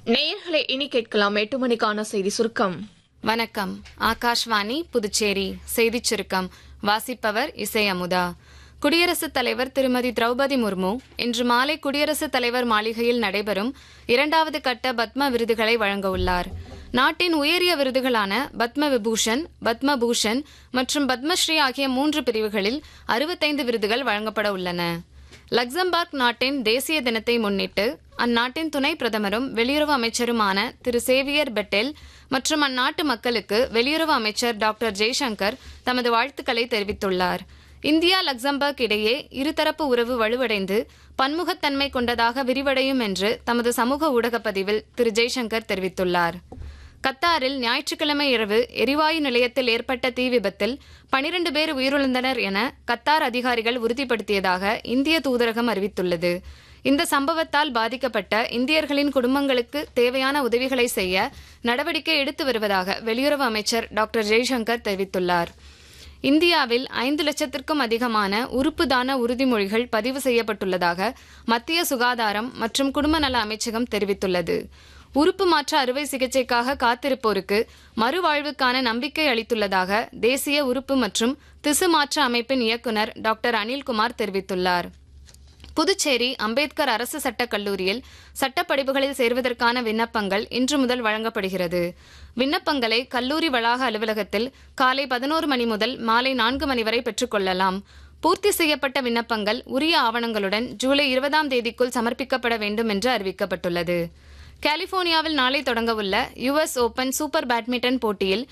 நேயர்களை இனி கேட்கலாம் எட்டு மணிக்கான செய்தி சுருக்கம் வணக்கம் ஆகாஷ்வாணி புதுச்சேரி செய்திச் சுருக்கம் வாசிப்பவர் இசை அமுதா குடியரசுத் தலைவர் திருமதி திரௌபதி முர்மு இன்று மாலை குடியரசுத் தலைவர் மாளிகையில் நடைபெறும் இரண்டாவது கட்ட பத்ம விருதுகளை வழங்க உள்ளார் நாட்டின் உயரிய விருதுகளான பத்ம விபூஷன் பத்ம பூஷன் மற்றும் பத்மஸ்ரீ ஆகிய மூன்று பிரிவுகளில் அறுபத்தைந்து விருதுகள் வழங்கப்பட உள்ளன லக்சம்பர்க் நாட்டின் தேசிய தினத்தை முன்னிட்டு அந்நாட்டின் துணை பிரதமரும் வெளியுறவு அமைச்சருமான திரு சேவியர் பெட்டெல் மற்றும் அந்நாட்டு மக்களுக்கு வெளியுறவு அமைச்சர் டாக்டர் ஜெய்சங்கர் தமது வாழ்த்துக்களை தெரிவித்துள்ளார் இந்தியா லக்சம்பர்க் இடையே இருதரப்பு உறவு வலுவடைந்து பன்முகத்தன்மை கொண்டதாக விரிவடையும் என்று தமது சமூக ஊடகப் பதிவில் திரு ஜெய்சங்கர் தெரிவித்துள்ளார் கத்தாரில் ஞாயிற்றுக்கிழமை இரவு எரிவாயு நிலையத்தில் ஏற்பட்ட தீ விபத்தில் பனிரண்டு பேர் உயிரிழந்தனர் என கத்தார் அதிகாரிகள் உறுதிப்படுத்தியதாக இந்திய தூதரகம் அறிவித்துள்ளது இந்த சம்பவத்தால் பாதிக்கப்பட்ட இந்தியர்களின் குடும்பங்களுக்கு தேவையான உதவிகளை செய்ய நடவடிக்கை எடுத்து வருவதாக வெளியுறவு அமைச்சர் டாக்டர் ஜெய்சங்கர் தெரிவித்துள்ளார் இந்தியாவில் ஐந்து லட்சத்திற்கும் அதிகமான உறுப்பு தான உறுதிமொழிகள் பதிவு செய்யப்பட்டுள்ளதாக மத்திய சுகாதாரம் மற்றும் குடும்ப நல அமைச்சகம் தெரிவித்துள்ளது உறுப்பு மாற்ற அறுவை சிகிச்சைக்காக காத்திருப்போருக்கு மறுவாழ்வுக்கான நம்பிக்கை அளித்துள்ளதாக தேசிய உறுப்பு மற்றும் திசு மாற்ற அமைப்பின் இயக்குநர் டாக்டர் அனில்குமார் தெரிவித்துள்ளார் புதுச்சேரி அம்பேத்கர் அரசு சட்டக் கல்லூரியில் சட்டப் படிப்புகளில் சேர்வதற்கான விண்ணப்பங்கள் இன்று முதல் வழங்கப்படுகிறது விண்ணப்பங்களை கல்லூரி வளாக அலுவலகத்தில் காலை பதினோரு மணி முதல் மாலை நான்கு மணி வரை பெற்றுக்கொள்ளலாம் பூர்த்தி செய்யப்பட்ட விண்ணப்பங்கள் உரிய ஆவணங்களுடன் ஜூலை இருபதாம் தேதிக்குள் சமர்ப்பிக்கப்பட வேண்டும் என்று அறிவிக்கப்பட்டுள்ளது கலிபோர்னியாவில் நாளை தொடங்கவுள்ள யுஎஸ் ஓபன் சூப்பர் பேட்மிண்டன் போட்டியில்